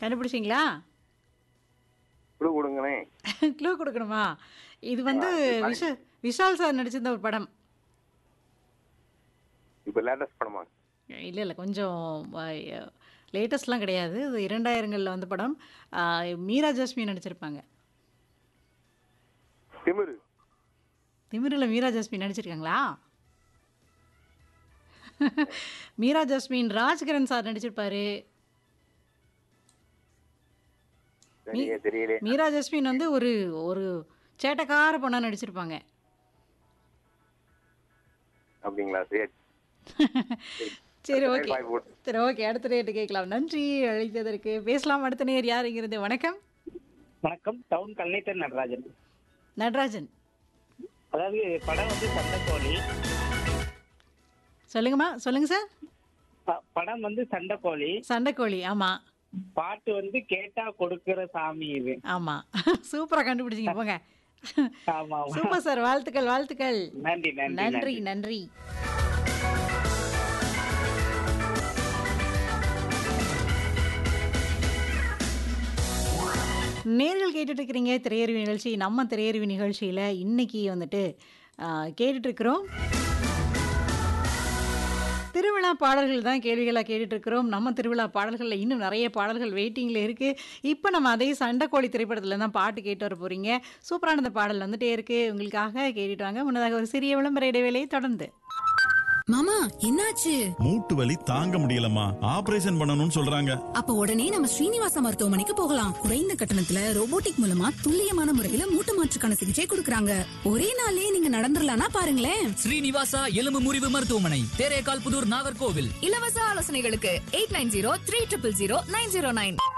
கண்டுபிடிச்சிங்களா குழு கொடுங்கண்ணே க்ளூ கொடுக்கணுமா இது வந்து விஷ விஷால் சார் நடிச்சிருந்த ஒரு படம் இப்போ லேட்டஸ்ட் படமா இல்லை இல்லை கொஞ்சம் லேட்டஸ்ட்லாம் கிடையாது இது இரண்டாயிரங்களில் வந்த படம் ஆ, மீரா ஜாஸ்மி நடிச்சிருப்பாங்க திமிரு திமிரில் மீரா ஜாஸ்மின் நடிச்சிருக்காங்களா மீரா ஜாஸ்மின் ராஜ்கிரண் சார் நடிச்சிருப்பாரு சரியே தெரியல மீரா ஜாஸ்மின் வந்து ஒரு ஒரு சேட்டக்கார பொண்ணா நடிச்சிருப்பாங்க அப்படிங்களா சரி சரி ஓகே பாய் போட்டு சரி ஓகே அடுத்த ரேட்டு கேட்கலாம் நன்றி அழைத்ததற்கு பேசலாம் அடுத்த நேர் யாருங்கிறது வணக்கம் வணக்கம் டவுன் கல்நேத்தர் நடராஜன் நடராஜன் அதாவது படம் வந்து சண்டைக்கோழி சொல்லுங்கம்மா சொல்லுங்க சார் ப- படம் வந்து சண்டைக்கோழி சண்டைக்கோழி ஆமா பாட்டு வந்து கேட்டா கொடுக்கிற சாமி இது ஆமா சூப்பரா கண்டுபிடிச்சிங்க போங்க ஆமா ஆமா சூப்பர் சார் வாழ்த்துக்கள் வாழ்த்துக்கள் நன்றி நன்றி நன்றி நன்றி நேர்கள் கேட்டுட்டு இருக்கிறீங்க திரையறிவு நிகழ்ச்சி நம்ம திரையறிவு நிகழ்ச்சியில் இன்னைக்கு வந்துட்டு ஆ, கேட்டுட்டு இருக்கிறோம் திருவிழா பாடல்கள் தான் கேள்விகளாக கேட்டுட்டு இருக்கிறோம் நம்ம திருவிழா பாடல்களில் இன்னும் நிறைய பாடல்கள் வெயிட்டிங்கில் இருக்குது இப்போ நம்ம அதே சண்டைக்கோழி திரைப்படத்தில் தான் பாட்டு கேட்டு வர போகிறீங்க சூப்பரான இந்த பாடல் வந்துட்டே இருக்குது உங்களுக்காக கேட்டுட்டு வாங்க முன்னதாக ஒரு சிறிய விளம்பர இடைவேளையை தொடர்ந்து மாமா என்னாச்சு மூட்டு வலி தாங்க முடியலம்மா ஆபரேஷன் பண்ணணும்னு சொல்றாங்க அப்ப உடனே நம்ம ஸ்ரீனிவாசா மருத்துவமனைக்கு போகலாம் குறைந்த கட்டணத்துல ரோபோட்டிக் மூலமா துல்லியமான முறையில மூட்டு மாற்றுக்கான சிகிச்சை கொடுக்கறாங்க ஒரே நாள்லயே நீங்க நடந்துடலாம்னா பாருங்களேன் ஸ்ரீனிவாசா எலும்பு முறிவு மருத்துவமனை தேரேகால் புதூர் நாகர்கோவில் இலவச ஆலோசனைகளுக்கு eight nine zero three triple zero nine zero nine